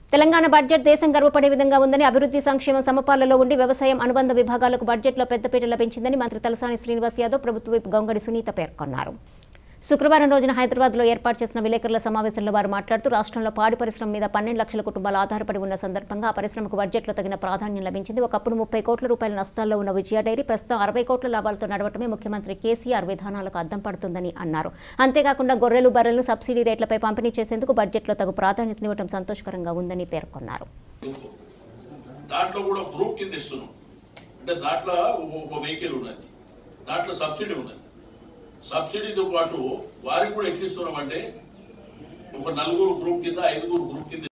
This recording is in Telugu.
తెలంగాణ బడ్జెట్ దేశం గర్వపడే విధంగా ఉందని అభివృద్ధి సంక్షేమం సమపాలలో ఉండి వ్యవసాయం అనుబంధ విభాగాలకు బడ్జెట్లో పెద్దపీట లభించిందని మంత్రి తలసాని శ్రీనివాస్ యాదవ్ ప్రభుత్వ విప్ గొంగడి సునీత పేర్కొన్నారు శుక్రవారం రోజున హైదరాబాద్లో ఏర్పాటు చేసిన విలేకరుల సమావేశంలో వారు మాట్లాడుతూ రాష్ట్రంలో పాడి పరిశ్రమ మీద పన్నెండు లక్షల కుటుంబాలు ఆధారపడి ఉన్న సందర్భంగా ఆ పరిశ్రమకు బడ్జెట్లో తగిన ప్రాధాన్యం లభించింది ఒకప్పుడు ముప్పై కోట్ల రూపాయల నష్టాల్లో ఉన్న విజయ డైరీ ప్రస్తుతం అరవై కోట్ల లాభాలతో నడవటమే ముఖ్యమంత్రి కేసీఆర్ విధానాలకు అద్దం పడుతుందని అన్నారు అంతేకాకుండా గొర్రెలు బర్రెలను సబ్సిడీ రేట్లపై పంపిణీ చేసేందుకు బడ్జెట్లో తగు ప్రాధాన్యతనివ్వడం సంతోషకరంగా ఉందని పేర్కొన్నారు దాంట్లో కూడా గ్రూప్ కింద ఇస్తున్నాం అంటే దాంట్లో ఒక- ఒక వెహికల్ ఉన్నది దాంట్లో సబ్సిడీ ఉన్నది సబ్సిడీతో పాటు వారికి కూడా ఎట్లా ఇస్తున్నాం అంటే ఒక నలుగురు గ్రూప్ కింద ఐదుగురు గ్రూప్ కింద